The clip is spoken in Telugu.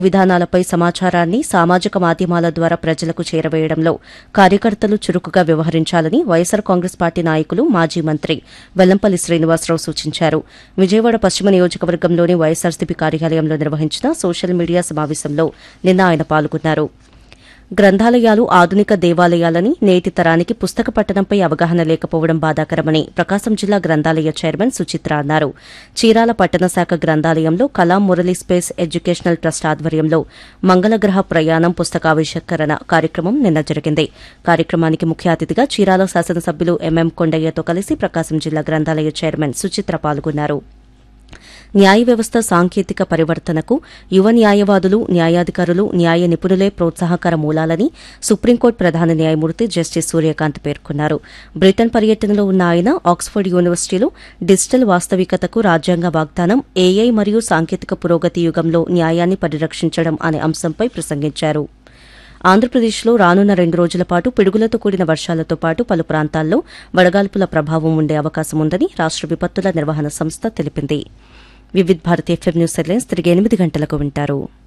విధానాలపై సమాచారాన్ని సామాజిక మాధ్యమాల ద్వారా ప్రజలకు చేరవేయడంలో కార్యకర్తలు చురుకుగా వ్యవహరించాలని వైఎస్సార్ కాంగ్రెస్ పార్టీ నాయకులు మాజీ మంత్రి వెల్లంపల్లి శ్రీనివాసరావు సూచించారు విజయవాడ పశ్చిమ నియోజకవర్గంలోని వైఎస్సార్సీపీ కార్యాలయంలో నిర్వహించిన సోషల్ మీడియా సమావేశంలో నిన్న ఆయన పాల్గొన్నారు గ్రంథాలయాలు ఆధునిక దేవాలయాలని నేటి తరానికి పుస్తక పఠనంపై అవగాహన లేకపోవడం బాధాకరమని ప్రకాశం జిల్లా గ్రంథాలయ చైర్మన్ సుచిత్ర అన్నారు చీరాల పట్టణ శాఖ గ్రంథాలయంలో Kalam Murali space educational trust ఆధ్వర్యంలో మంగళగ్రహ ప్రయాణం పుస్తకావిష్కరణ కార్యక్రమం నిన్న జరిగింది కార్యక్రమానికి ముఖ్య అతిథిగా చీరాల శాసనసభ్యులు ఎంఎం కొండయ్యతో కలిసి ప్రకాశం జిల్లా గ్రంథాలయ చైర్మన్ సుచిత్ర పాల్గొన్నారు న్యాయ వ్యవస్థ సాంకేతిక పరివర్తనకు యువ న్యాయవాదులు న్యాయాధికారులు న్యాయ నిపుణులే ప్రోత్సాహకర మూలాలని సుప్రీంకోర్టు ప్రధాన న్యాయమూర్తి జస్టిస్ సూర్యకాంత్ పేర్కొన్నారు బ్రిటన్ పర్యటనలో ఉన్న ఆయన ఆక్స్ఫర్డ్ యూనివర్సిటీలో డిజిటల్ వాస్తవికతకు రాజ్యాంగ వాగ్దానం ఏఐ మరియు సాంకేతిక పురోగతి యుగంలో న్యాయాన్ని పరిరక్షించడం అనే అంశంపై ప్రసంగించారు ఆంధ్రప్రదేశ్లో రానున్న రెండు రోజుల పాటు పిడుగులతో కూడిన వర్షాలతో పాటు పలు ప్రాంతాల్లో వడగాల్పుల ప్రభావం ఉండే అవకాశం ఉందని రాష్ట విపత్తుల నిర్వహణ సంస్థ తెలిపింది Vividh Bharati FM news headlines తిరిగి ఎనిమిది గంటలకు వింటారు